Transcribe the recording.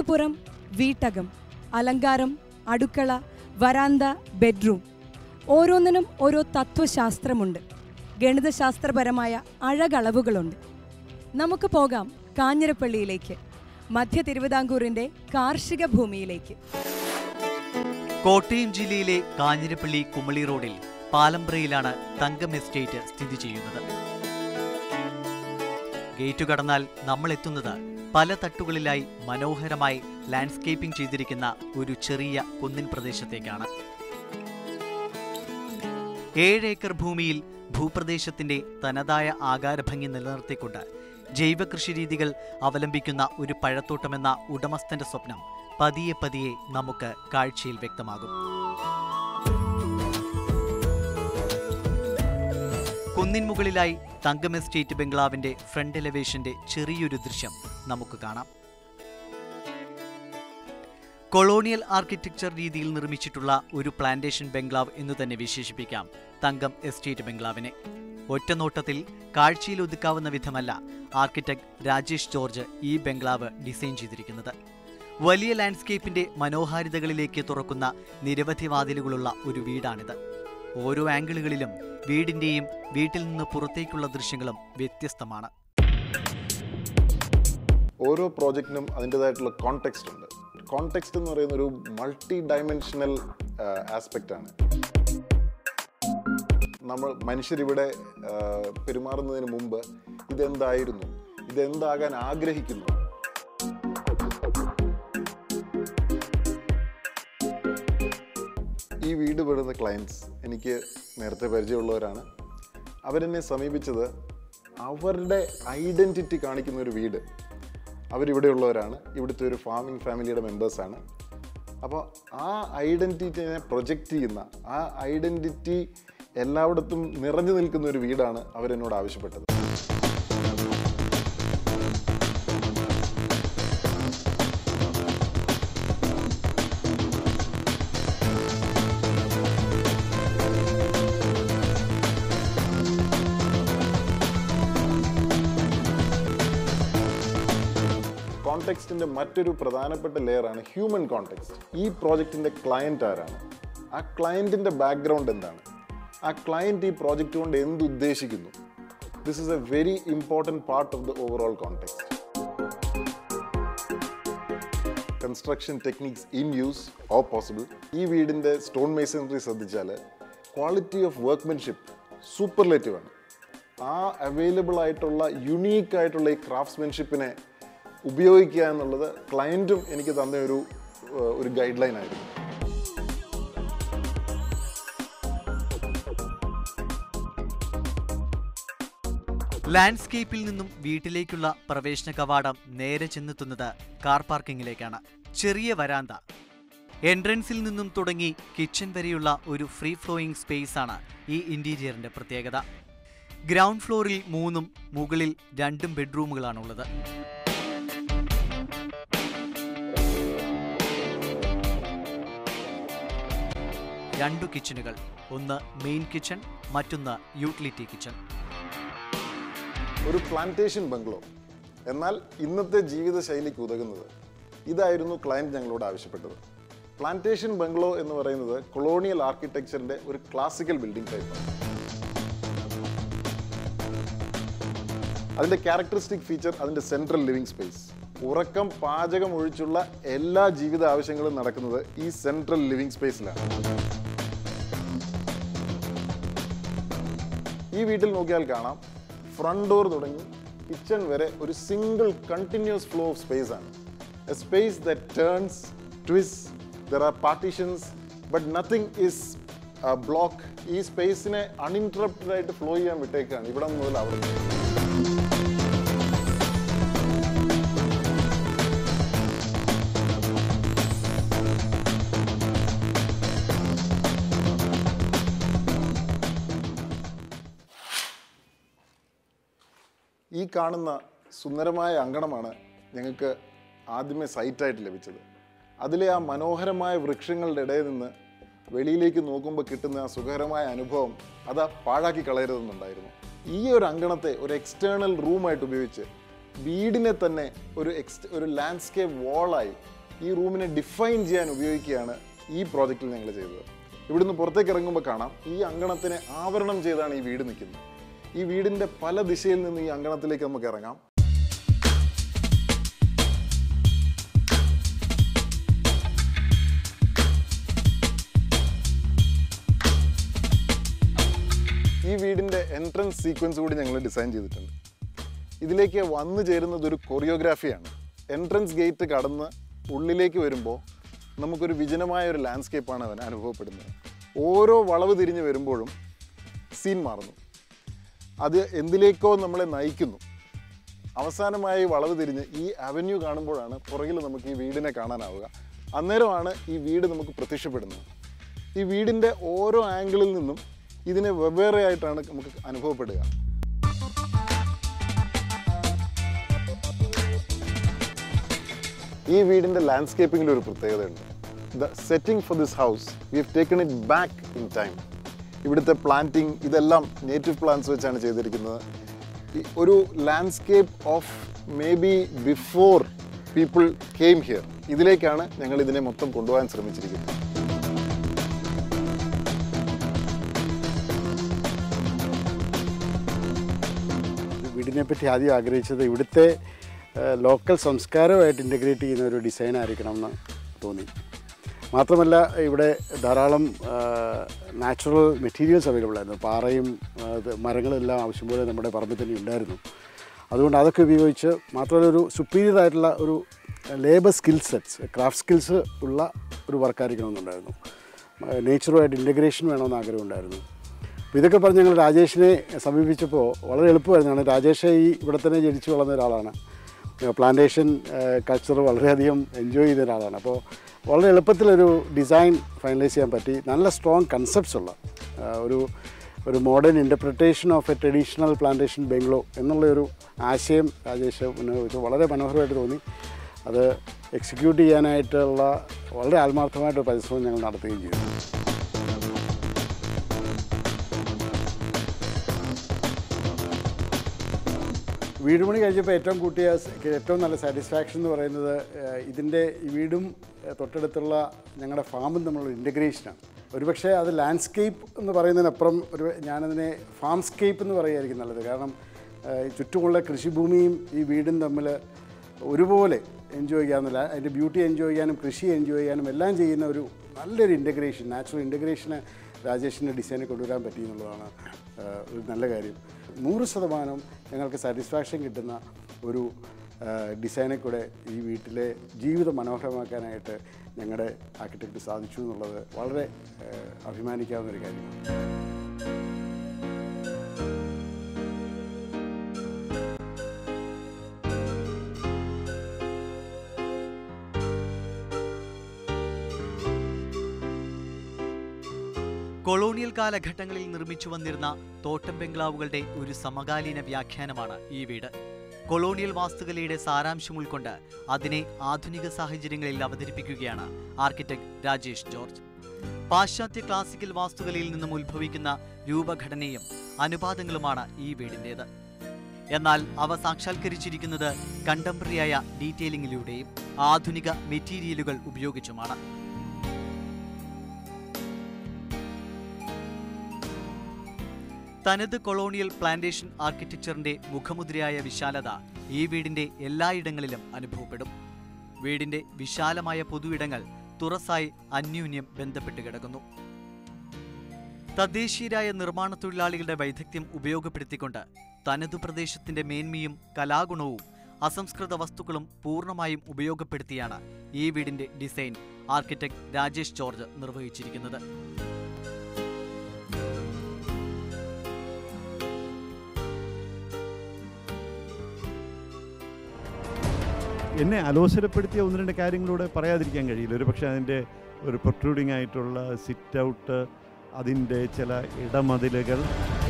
വീട്ടുപുറം വീട്ടകം അലങ്കാരം അടുക്കള വരാന്ത ബെഡ്റൂം ഓരോന്നിനും ഓരോ തത്വശാസ്ത്രമുണ്ട് ഗണിതശാസ്ത്രപരമായ അഴകളവുകളുണ്ട് നമുക്ക് പോകാം കാഞ്ഞിരപ്പള്ളിയിലേക്ക് മധ്യ തിരുവിതാംകൂറിന്റെ കാർഷിക ഭൂമിയിലേക്ക് കോട്ടയം ജില്ലയിലെ കാഞ്ഞിരപ്പള്ളി കുമളി റോഡിൽ പാലമ്പ്രയിലാണ് തങ്കം എസ്റ്റേറ്റ് സ്ഥിതി ചെയ്യുന്നത് ഗേറ്റ് കടന്നാൽ നമ്മൾ എത്തുന്നത് പല തട്ടുകളിലായി മനോഹരമായി ലാൻഡ്സ്കേപ്പിംഗ് ചെയ്തിരിക്കുന്ന ഒരു ചെറിയ കുന്നിൻ പ്രദേശത്തേക്കാണ് ഏഴ് ഏക്കർ ഭൂമിയിൽ ഭൂപ്രദേശത്തിന്റെ തനതായ ആകാരഭംഗി നിലനിർത്തിക്കൊണ്ട് ജൈവ കൃഷിരീതികൾ അവലംബിക്കുന്ന ഒരു പഴത്തോട്ടമെന്ന ഉടമസ്ഥന്റെ സ്വപ്നം പതിയെ പതിയെ നമുക്ക് കാഴ്ചയിൽ വ്യക്തമാകും കുന്നിൻ മുകളിലായി തങ്കം എസ്റ്റേറ്റ് ബംഗ്ലാവിന്റെ ഫ്രണ്ട് എലവേഷന്റെ ചെറിയൊരു ദൃശ്യം നമുക്ക് കാണാം കൊളോണിയൽ ആർക്കിടെക്ചർ രീതിയിൽ നിർമ്മിച്ചിട്ടുള്ള ഒരു പ്ലാന്റേഷൻ ബംഗ്ലാവ് എന്ന് തന്നെ വിശേഷിപ്പിക്കാം തങ്കം എസ്റ്റേറ്റ് ബംഗ്ലാവിനെ ഒറ്റനോട്ടത്തിൽ കാഴ്ചയിൽ ഒതുക്കാവുന്ന വിധമല്ല ആർക്കിടെക്ട് രാജേഷ് ജോർജ് ഈ ബംഗ്ലാവ് ഡിസൈൻ ചെയ്തിരിക്കുന്നത് വലിയ ലാൻഡ്സ്കേപ്പിന്റെ മനോഹാരിതകളിലേക്ക് തുറക്കുന്ന നിരവധി വാതിലുകളുള്ള ഒരു വീടാണിത് ഓരോ ആംഗിളുകളിലും വീടിന്റെയും വീട്ടിൽ നിന്ന് പുറത്തേക്കുള്ള ദൃശ്യങ്ങളും വ്യത്യസ്തമാണ് ഓരോ പ്രോജക്റ്റിനും അതിൻ്റെതായിട്ടുള്ള കോണ്ടെക്സ്റ്റ് ഉണ്ട് കോണ്ടെക്സ്റ്റ് എന്ന് പറയുന്ന ഒരു മൾട്ടി ഡയമെൻഷനൽ ആസ്പെക്റ്റ് ആണ് നമ്മൾ മനുഷ്യരിവിടെ ആ, പെരുമാറുന്നതിന് മുമ്പ് ഇതെന്തായിരുന്നു ഇതെന്താകാൻ ആഗ്രഹിക്കുന്നു ഈ വീട് വിടുന്ന ക്ലയൻസ് എനിക്ക് നേരത്തെ പരിചയമുള്ളവരാണ് അവരെന്നെ സമീപിച്ചത് അവരുടെ ഐഡൻറ്റിറ്റി കാണിക്കുന്ന ഒരു വീട് അവരിവിടെയുള്ളവരാണ് ഇവിടുത്തെ ഒരു ഫാമിംഗ് ഫാമിലിയുടെ മെമ്പേഴ്സാണ് അപ്പോൾ ആ ഐഡൻറ്റിറ്റിനെ പ്രൊജക്റ്റ് ചെയ്യുന്ന ആ ഐഡൻറ്റിറ്റി എല്ലായിടത്തും നിറഞ്ഞു നിൽക്കുന്ന ഒരു വീടാണ് അവരെന്നോട് ആവശ്യപ്പെട്ടത് കോണ്ടെക്സ്റ്റിന്റെ മറ്റൊരു പ്രധാനപ്പെട്ട ലെയറാണ് ഹ്യൂമൻ കോണ്ടെക്സ്റ്റ് ഈ പ്രോജക്റ്റിന്റെ ക്ലയന്റ് ആരാണ് ആ ക്ലയന്റിന്റെ ബാക്ക്ഗ്രൗണ്ട് എന്താണ് ആ ക്ലയന്റ് ഈ പ്രോജക്റ്റ് കൊണ്ട് എന്ത് ഉദ്ദേശിക്കുന്നു this is a very important part of the overall context construction techniques in use oh possible ഈ വീടിൻ്റെ സ്റ്റോൺ മേസണറി ശ്രദ്ധിച്ചാൽ ക്വാളിറ്റി ഓഫ് വർക്ക്മെൻഷിപ്പ് സൂപ്പർലേറ്റീവ് ആണ് ആ അവൈലബിൾ ആയിട്ടുള്ള യുണീക്ക് ആയിട്ടുള്ള ഈ ക്രാഫ്റ്റ്സ്മെൻഷിപ്പിനെ ഉപയോഗിക്കുക എന്നുള്ളത് ക്ലയൻറ്റും എനിക്ക് തന്ന ഒരു ഏഹ്, ഒരു ഗൈഡ് ലൈൻ ആയിരുന്നു ലാൻഡ്സ്കേപ്പിൽ നിന്നും വീട്ടിലേക്കുള്ള പ്രവേശന കവാടം നേരെ ചെന്നെത്തുന്നത് കാർ പാർക്കിങ്ങിലേക്കാണ് ചെറിയ വരാന്ത എൻട്രൻസിൽ നിന്നും തുടങ്ങി കിച്ചൺ വരെയുള്ള ഒരു ഫ്രീ ഫ്ലോയിങ് സ്പേസ് ആണ് ഈ ഇന്റീരിയറിന്റെ പ്രത്യേകത ഗ്രൗണ്ട് ഫ്ലോറിൽ മൂന്നും മുകളിൽ രണ്ടും ബെഡ്റൂമുകളാണുള്ളത് രണ്ടു കിച്ചണുകൾ ഒന്ന് മെയിൻ കിച്ചൺ മറ്റൊന്ന് യൂട്ടിലിറ്റി കിച്ചൺ ഒരു പ്ലാന്റേഷൻ ബംഗ്ലോ എന്നാൽ ഇന്നത്തെ ജീവിതശൈലിക്ക് ഉതകുന്നത് ഇതായിരുന്നു ക്ലയൻറ്റ് ഞങ്ങളോട് ആവശ്യപ്പെട്ടത് പ്ലാന്റേഷൻ ബംഗ്ലോ എന്ന് പറയുന്നത് കൊളോണിയൽ ആർക്കിടെക്ചറിന്റെ ഒരു ക്ലാസിക്കൽ ബിൽഡിംഗ് ടൈപ്പാണ് അതിന്റെ ക്യാരക്ടറിസ്റ്റിക് ഫീച്ചർ അതിന്റെ സെൻട്രൽ ലിവിംഗ് സ്പേസ് ഉറക്കം പാചകം ഒഴിച്ചുള്ള എല്ലാ ജീവിത ആവശ്യങ്ങളും നടക്കുന്നത് ഈ സെൻട്രൽ ലിവിംഗ് സ്പേസിലാണ് ഈ വീട്ടിൽ നോക്കിയാൽ കാണാം ഫ്രണ്ട് ഡോർ തുടങ്ങി കിച്ചൺ വരെ ഒരു single continuous flow of space ആണ് a space that turns twists there are partitions but nothing is block ഈ സ്പേസിനെ അൺഇൻറ്ററപ്റ്റഡ് ആയിട്ട് ഫ്ലോ ചെയ്യാൻ വിട്ടേക്കാണ് ഇവിടെ മുതൽ അവിടെ വരെ. ഈ കാണുന്ന സുന്ദരമായ അങ്കണമാണ് ഞങ്ങൾക്ക് ആദ്യമേ സൈറ്റായിട്ട് ലഭിച്ചത് അതിലെ ആ മനോഹരമായ വൃക്ഷങ്ങളുടെ ഇടയിൽ നിന്ന് വെളിയിലേക്ക് നോക്കുമ്പോൾ കിട്ടുന്ന ആ സുഖകരമായ അനുഭവം അത് പാഴാക്കി കളയരുതെന്നുണ്ടായിരുന്നു ഈ ഒരു അങ്കണത്തെ ഒരു എക്സ്റ്റേണൽ റൂമായിട്ട് ഉപയോഗിച്ച് വീടിനെ തന്നെ ഒരു എക്സ് ഒരു ലാൻഡ്സ്കേപ്പ് വാളായി ഈ റൂമിനെ ഡിഫൈൻ ചെയ്യാൻ ഉപയോഗിക്കുകയാണ് ഈ പ്രോജക്റ്റിൽ ഞങ്ങൾ ചെയ്തത് ഇവിടുന്ന് പുറത്തേക്ക് ഇറങ്ങുമ്പോൾ കാണാം ഈ അങ്കണത്തിനെ ആവരണം ചെയ്താണ് ഈ വീട് നിൽക്കുന്നത് ഈ വീടിൻ്റെ പല ദിശയിൽ നിന്ന് ഈ അങ്കണത്തിലേക്ക് നമുക്ക് ഇറങ്ങാം ഈ വീടിൻ്റെ എൻട്രൻസ് സീക്വൻസ് കൂടി ഞങ്ങൾ ഡിസൈൻ ചെയ്തിട്ടുണ്ട് ഇതിലേക്ക് വന്നു ചേരുന്നത് ഒരു കൊറിയോഗ്രാഫിയാണ് എൻട്രൻസ് ഗേറ്റ് കടന്ന് ഉള്ളിലേക്ക് വരുമ്പോൾ നമുക്കൊരു വിജനമായ ഒരു ലാൻഡ്സ്കേപ്പാണ് അവൻ അനുഭവപ്പെടുന്നത് ഓരോ വളവ് തിരിഞ്ഞ് വരുമ്പോഴും സീൻ മാറുന്നു അത് എന്തിലേക്കോ നമ്മളെ നയിക്കുന്നു അവസാനമായി വളവ് തിരിഞ്ഞ് ഈ അവന്യൂ കാണുമ്പോഴാണ് പുറകിൽ നമുക്ക് ഈ വീടിനെ കാണാനാവുക അന്നേരമാണ് ഈ വീട് നമുക്ക് പ്രത്യക്ഷപ്പെടുന്നത് ഈ വീടിൻ്റെ ഓരോ ആംഗിളിൽ നിന്നും ഇതിനെ വെവ്വേറെ ആയിട്ടാണ് നമുക്ക് അനുഭവപ്പെടുക ഈ വീടിൻ്റെ ലാൻഡ്സ്കേപ്പിങ്ങിൽ ഒരു പ്രത്യേകതയുണ്ട് the setting for this house we have taken it back in time ഇവിടുത്തെ പ്ലാന്റിങ് ഇതെല്ലാം നേറ്റീവ് പ്ലാന്റ്സ് വെച്ചാണ് ചെയ്തിരിക്കുന്നത് ഈ ഒരു landscape of may be before people came here ഇതിലേക്കാണ് ഞങ്ങൾ ഇതിനെ മൊത്തം കൊണ്ടുപോകാൻ ശ്രമിച്ചിരിക്കുന്നത് വീടിനെ പറ്റി ആദ്യം ആഗ്രഹിച്ചത് ഇവിടുത്തെ ലോക്കൽ സംസ്കാരമായിട്ട് ഇൻ്റഗ്രേറ്റ് ചെയ്യുന്ന ഒരു ഡിസൈൻ ആയിരിക്കണം എന്ന് തോന്നി മാത്രമല്ല ഇവിടെ ധാരാളം നാച്ചുറൽ മെറ്റീരിയൽസ് അവൈലബിൾ ആയിരുന്നു പാറയും ആ, ഇത് മരങ്ങളെല്ലാം ആവശ്യം പോലെ നമ്മുടെ പറമ്പിൽ തന്നെ ഉണ്ടായിരുന്നു അതുകൊണ്ട് അതൊക്കെ ഉപയോഗിച്ച് മാത്രമല്ല ഒരു സുപ്പീരിയർ ആയിട്ടുള്ള ഒരു labour skill sets craft skills ഉള്ള ഒരു വർക്കായിരിക്കണമെന്നുണ്ടായിരുന്നു നേച്ചറുമായിട്ട് ഇൻ്റഗ്രേഷൻ വേണമെന്ന് ആഗ്രഹമുണ്ടായിരുന്നു അപ്പോൾ ഇതൊക്കെ പറഞ്ഞ് ഞങ്ങൾ രാജേഷിനെ സമീപിച്ചപ്പോൾ വളരെ എളുപ്പമായിരുന്നു കാരണം രാജേഷ് ഈ ഇവിടെ തന്നെ ജനിച്ചു വളർന്ന ഒരാളാണ് പ്ലാന്റേഷൻ കൾച്ചർ വളരെയധികം എൻജോയ് ചെയ്ത ഒരാളാണ് അപ്പോൾ വളരെ എളുപ്പത്തിലൊരു ഡിസൈൻ ഫൈനലൈസ് ചെയ്യാൻ പറ്റി നല്ല സ്ട്രോങ് കൺസെപ്റ്റ്സ് ഉള്ള ആ, ഒരു ഒരു modern interpretation of a traditional plantation bungalow എന്നുള്ളൊരു ആശയം രാജേഷ് മുന്നോട്ട് വെച്ചു വളരെ മനോഹരമായിട്ട് തോന്നി അത് എക്സിക്യൂട്ട് ചെയ്യാനായിട്ടുള്ള വളരെ ആത്മാർത്ഥമായിട്ട് പരിശ്രമം ഞങ്ങൾ നടത്തുകയും ചെയ്തു വീട് പണി കഴിഞ്ഞപ്പോൾ ഏറ്റവും കൂട്ടിയ സ- ഏറ്റവും നല്ല സാറ്റിസ്ഫാക്ഷൻ എന്ന് പറയുന്നത് ഏഹ്, ഇതിൻ്റെ ഈ വീടും ഏഹ്, തൊട്ടടുത്തുള്ള ഞങ്ങളുടെ ഫാമും തമ്മിലുള്ള ഇൻ്റഗ്രേഷനാണ് ഒരുപക്ഷെ അത് ലാൻഡ്സ്കേപ്പ് എന്ന് പറയുന്നതിനപ്പുറം ഒരു ഞാനതിനെ ഫാംസ്കേപ്പ് എന്ന് പറയുമായിരിക്കും നല്ലത് കാരണം ഏഹ്, ഈ ചുറ്റുമുള്ള കൃഷിഭൂമിയും ഈ വീടും തമ്മിൽ ഒരുപോലെ എൻജോയ് ചെയ്യാവുന്നില്ല അതിൻ്റെ ബ്യൂട്ടി എൻജോയ് ചെയ്യാനും കൃഷി എൻജോയ് ചെയ്യാനും എല്ലാം ചെയ്യുന്ന ഒരു നല്ലൊരു ഇൻ്റഗ്രേഷൻ നാച്ചുറൽ ഇൻ്റഗ്രേഷന് രാജേഷിൻ്റെ ഡിസൈനിൽ കൊണ്ടുവരാൻ പറ്റി എന്നുള്ളതാണ് ഏഹ്, ഒരു നല്ല കാര്യം നൂറ് ശതമാനം ഞങ്ങൾക്ക് സാറ്റിസ്ഫാക്ഷൻ കിട്ടുന്ന ഒരു ഡിസൈനെ കൂടെ ഈ വീട്ടിലെ ജീവിതം മനോഹരമാക്കാനായിട്ട് ഞങ്ങളുടെ ആർക്കിടെക്റ്റ് സാധിച്ചു എന്നുള്ളത് വളരെ ഏഹ്, അഭിമാനിക്കാവുന്ന ഒരു കാര്യമാണ് കൊളോണിയൽ കാലഘട്ടങ്ങളിൽ നിർമ്മിച്ചു വന്നിരുന്ന തോട്ടം ബംഗ്ലാവുകളുടെ ഒരു സമകാലീന വ്യാഖ്യാനമാണ് ഈ വീട് കൊളോണിയൽ വാസ്തുകലയുടെ സാരാംശം ഉൾക്കൊണ്ട് അതിനെ ആധുനിക സാഹചര്യങ്ങളിൽ അവതരിപ്പിക്കുകയാണ് ആർക്കിടെക്ട് രാജേഷ് ജോർജ് പാശ്ചാത്യ ക്ലാസിക്കൽ വാസ്തുകലയിൽ നിന്നും ഉത്ഭവിക്കുന്ന രൂപഘടനയും അനുപാതങ്ങളുമാണ് ഈ വീടിൻ്റേത് എന്നാൽ അവ സാക്ഷാത്കരിച്ചിരിക്കുന്നത് കണ്ടംപററിയായ ഡീറ്റെയിലിംഗിലൂടെയും ആധുനിക മെറ്റീരിയലുകൾ ഉപയോഗിച്ചുമാണ് തനത് കൊളോണിയൽ പ്ലാന്റേഷൻ ആർക്കിടെക്ചറിന്റെ മുഖമുദ്രയായ വിശാലത ഈ വീടിന്റെ എല്ലായിടങ്ങളിലും അനുഭവപ്പെടും വീടിന്റെ വിശാലമായ പൊതുയിടങ്ങൾ തുറസായി അന്യോന്യം ബന്ധപ്പെട്ട് കിടക്കുന്നു തദ്ദേശീയരായ നിർമ്മാണ തൊഴിലാളികളുടെ വൈദഗ്ധ്യം ഉപയോഗപ്പെടുത്തിക്കൊണ്ട് തനതു പ്രദേശത്തിന്റെ മേന്മയും കലാഗുണവും അസംസ്കൃത വസ്തുക്കളും പൂർണ്ണമായും ഉപയോഗപ്പെടുത്തിയാണ് ഈ വീടിന്റെ ഡിസൈൻ ആർക്കിടെക്ട് രാജേഷ് ജോർജ് നിർവഹിച്ചിരിക്കുന്നത് എന്നെ അലോസരപ്പെടുത്തിയ ഒന്ന് രണ്ട് കാര്യങ്ങളൂടെ പറയാതിരിക്കാൻ കഴിയില്ല ഒരു പക്ഷേ അതിൻ്റെ ഒരു പ്രൊട്രൂഡിംഗ് ആയിട്ടുള്ള സിറ്റ് ഔട്ട് അതിൻ്റെ ചില ഇടമതിലുകൾ